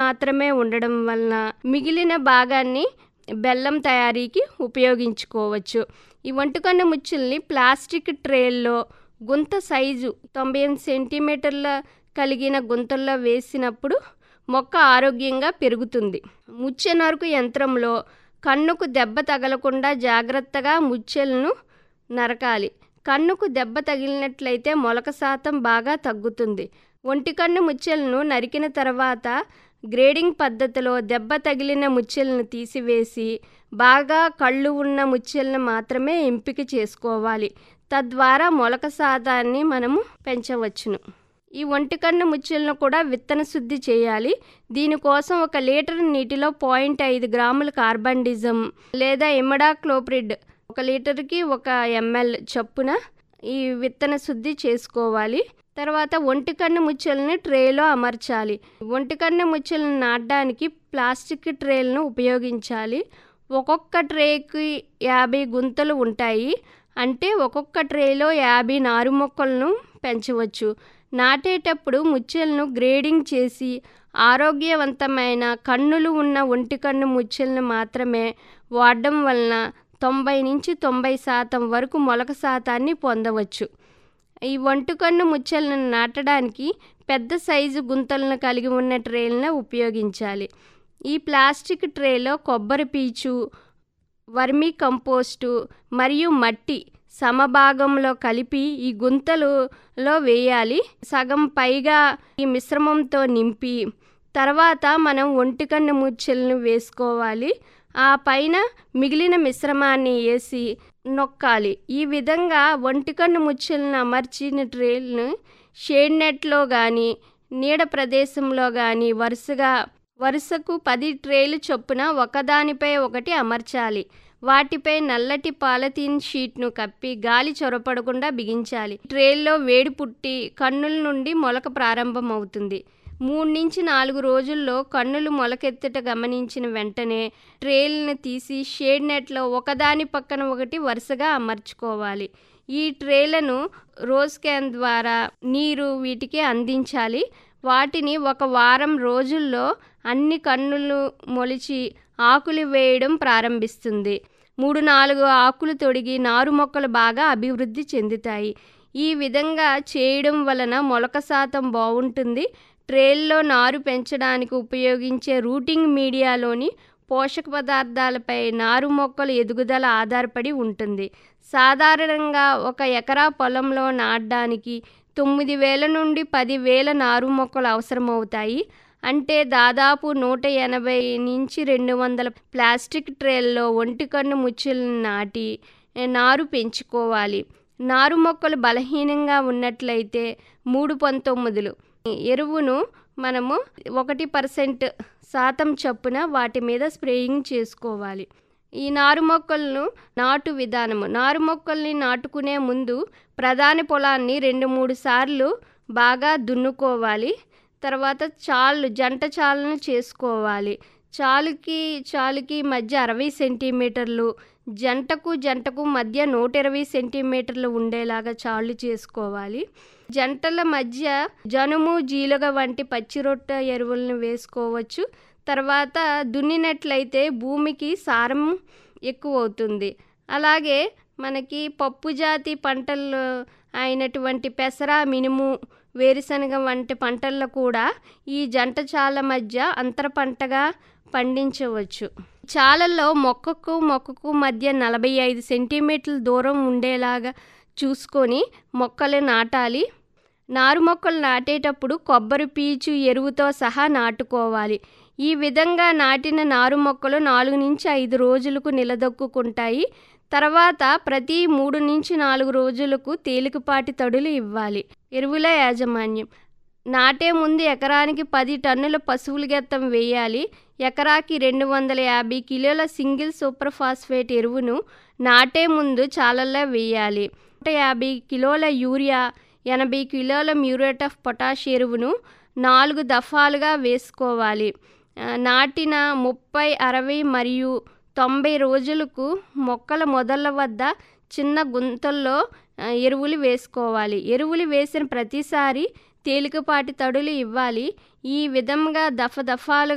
మాత్రమే ఉండడం వలన మిగిలిన భాగాన్ని బెల్లం తయారీకి ఉపయోగించుకోవచ్చు ఈ వంటకన్ను ముచ్చుల్ని ప్లాస్టిక్ ట్రేల్లో గుంత సైజు తొంభై ఎనిమిది సెంటీమీటర్ల కలిగిన గుంతల్లో వేసినప్పుడు మొక్క ఆరోగ్యంగా పెరుగుతుంది ముచ్చె నరుకు యంత్రంలో కన్నుకు దెబ్బ తగలకుండా జాగ్రత్తగా ముచ్చెలను నరకాలి కన్నుకు దెబ్బ తగిలినట్లయితే మొలక శాతం బాగా తగ్గుతుంది ఒంటికన్ను ముచ్చెలను నరికిన తర్వాత గ్రేడింగ్ పద్ధతిలో దెబ్బ తగిలిన ముచ్చెలను తీసివేసి బాగా కళ్ళు ఉన్న ముచ్చెలను మాత్రమే ఎంపిక చేసుకోవాలి తద్వారా మొలక శాతాన్ని మనము పెంచవచ్చును ఈ ఒంటికన్ను ముచ్చెలను కూడా విత్తన శుద్ధి చేయాలి దీనికోసం ఒక లీటర్ నీటిలో పాయింట్ ఐదు గ్రాముల కార్బండిజం లేదా ఇమడాక్లోప్రిడ్ ఒక లీటర్కి ఒక ఎంఎల్ చొప్పున ఈ విత్తన శుద్ధి చేసుకోవాలి తర్వాత ఒంటికన్ను ముచ్చెలను ట్రేలో అమర్చాలి ఒంటికన్ను ముచ్చెలను నాటడానికి ప్లాస్టిక్ ట్రేలను ఉపయోగించాలి ఒక్కొక్క ట్రేకి యాభై గుంతలు ఉంటాయి అంటే ఒక్కొక్క ట్రేలో యాభై నారు మొక్కలను పెంచవచ్చు నాటేటప్పుడు ముచ్చెలను గ్రేడింగ్ చేసి ఆరోగ్యవంతమైన కన్నులు ఉన్న ఒంటికన్ను ముచ్చెలను మాత్రమే వాడడం వలన తొంభై నుంచి తొంభై శాతం వరకు మొలక శాతాన్ని పొందవచ్చు ఈ వంటుకన్ను ముచ్చెలను నాటడానికి పెద్ద సైజు గుంతలను కలిగి ఉన్న ట్రేలను ఉపయోగించాలి ఈ ప్లాస్టిక్ ట్రేలో కొబ్బరి పీచు వర్మీ కంపోస్టు మరియు మట్టి సమభాగంలో కలిపి ఈ గుంతలులో వేయాలి సగం పైగా ఈ మిశ్రమంతో నింపి తర్వాత మనం ఒంటికన్ను ముచ్చెలను వేసుకోవాలి ఆ పైన మిగిలిన మిశ్రమాన్ని వేసి నొక్కాలి ఈ విధంగా ఒంటికన్ను ముచ్చెలను అమర్చిన ట్రేలను షేడ్ నెట్లో కానీ నీడ ప్రదేశంలో కానీ వరుసగా వరుసకు పది ట్రేలు చొప్పున ఒకదానిపై ఒకటి అమర్చాలి వాటిపై నల్లటి పాలథీన్ షీట్ను కప్పి గాలి చొరపడకుండా బిగించాలి ట్రేల్లో వేడి పుట్టి కన్నుల నుండి మొలక ప్రారంభమవుతుంది మూడు నుంచి నాలుగు రోజుల్లో కన్నులు మొలకెత్తుట గమనించిన వెంటనే ట్రేలను తీసి షేడ్ నెట్లో ఒకదాని పక్కన ఒకటి వరుసగా అమర్చుకోవాలి ఈ ట్రేలను రోజ్ క్యాన్ ద్వారా నీరు వీటికి అందించాలి వాటిని ఒక వారం రోజుల్లో అన్ని కన్నులు మొలిచి ఆకులు వేయడం ప్రారంభిస్తుంది మూడు నాలుగు ఆకులు తొడిగి నారు మొక్కలు బాగా అభివృద్ధి చెందుతాయి ఈ విధంగా చేయడం వలన మొలక శాతం బాగుంటుంది ట్రేల్లో నారు పెంచడానికి ఉపయోగించే రూటింగ్ మీడియాలోని పోషక పదార్థాలపై నారు మొక్కల ఎదుగుదల ఆధారపడి ఉంటుంది సాధారణంగా ఒక ఎకరా పొలంలో నాటడానికి తొమ్మిది వేల నుండి పది వేల నారు మొక్కలు అవసరమవుతాయి అంటే దాదాపు నూట ఎనభై నుంచి రెండు వందల ప్లాస్టిక్ ట్రేల్లో ఒంటికన్ను ముచ్చులను నాటి నారు పెంచుకోవాలి నారు మొక్కలు బలహీనంగా ఉన్నట్లయితే మూడు పంతొమ్మిదిలు ఎరువును మనము ఒకటి పర్సెంట్ శాతం చొప్పున వాటి మీద స్ప్రేయింగ్ చేసుకోవాలి ఈ నారు మొక్కలను నాటు విధానము నారు మొక్కల్ని నాటుకునే ముందు ప్రధాన పొలాన్ని రెండు మూడు సార్లు బాగా దున్నుకోవాలి తర్వాత చాళ్ళు జంట చాళ్ళను చేసుకోవాలి చాలుకి చాలుకి మధ్య అరవై సెంటీమీటర్లు జంటకు జంటకు మధ్య నూట ఇరవై సెంటీమీటర్లు ఉండేలాగా చాళ్ళు చేసుకోవాలి జంటల మధ్య జనుము జీలుగ వంటి పచ్చిరొట్ట ఎరువులను వేసుకోవచ్చు తర్వాత దున్నినట్లయితే భూమికి సారం ఎక్కువ అవుతుంది అలాగే మనకి పప్పు జాతి పంటలు అయినటువంటి పెసర మినుము వేరుశనగ వంటి పంటల్లో కూడా ఈ జంట చాల మధ్య అంతర పంటగా పండించవచ్చు చాలల్లో మొక్కకు మొక్కకు మధ్య నలభై ఐదు సెంటీమీటర్ల దూరం ఉండేలాగా చూసుకొని మొక్కలు నాటాలి నారు మొక్కలు నాటేటప్పుడు కొబ్బరి పీచు ఎరువుతో సహా నాటుకోవాలి ఈ విధంగా నాటిన నారు మొక్కలు నాలుగు నుంచి ఐదు రోజులకు నిలదొక్కుంటాయి తర్వాత ప్రతి మూడు నుంచి నాలుగు రోజులకు తేలికపాటి తడులు ఇవ్వాలి ఎరువుల యాజమాన్యం నాటే ముందు ఎకరానికి పది టన్నుల పశువుల గెత్తం వేయాలి ఎకరాకి రెండు వందల యాభై కిలోల సింగిల్ సూపర్ ఫాస్ఫేట్ ఎరువును నాటే ముందు చాలల్లో వేయాలి నూట యాభై కిలోల యూరియా ఎనభై కిలోల మ్యూరేట్ ఆఫ్ పొటాష్ ఎరువును నాలుగు దఫాలుగా వేసుకోవాలి నాటిన ముప్పై అరవై మరియు తొంభై రోజులకు మొక్కల మొదళ్ళ వద్ద చిన్న గుంతల్లో ఎరువులు వేసుకోవాలి ఎరువులు వేసిన ప్రతిసారి తేలికపాటి తడులు ఇవ్వాలి ఈ విధంగా దఫ దఫాలుగా